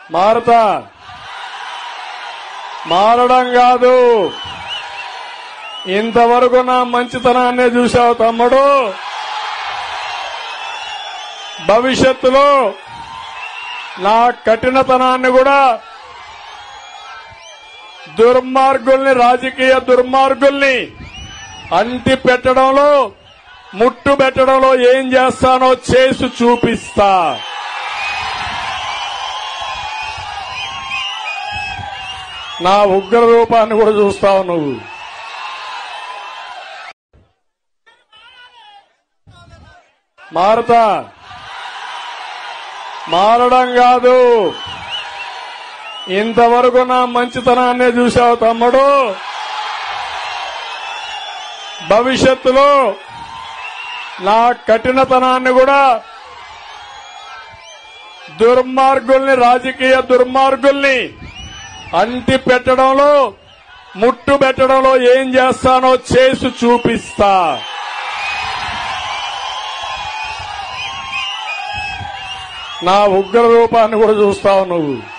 మారతా మారడం కాదు ఇంతవరకు నా మంచితనాన్నే చూశావు తమ్ముడు భవిష్యత్తులో నా కఠినతనాన్ని కూడా దుర్మార్గుల్ని రాజకీయ దుర్మార్గుల్ని అంటి పెట్టడంలో ముట్టు పెట్టడంలో ఏం చేస్తానో చేసి చూపిస్తా నా ఉగ్ర రూపాన్ని కూడా చూస్తావు నువ్వు మారతా మారడం కాదు ఇంతవరకు నా మంచితనాన్నే చూశావు తమ్ముడు భవిష్యత్తులో నా కఠినతనాన్ని కూడా దుర్మార్గుల్ని రాజకీయ దుర్మార్గుల్ని అంటి పెట్టడంలో ముట్టు పెట్టడంలో ఏం చేస్తానో చేసి చూపిస్తా నా ఉగ్ర రూపాన్ని కూడా చూస్తావు నువ్వు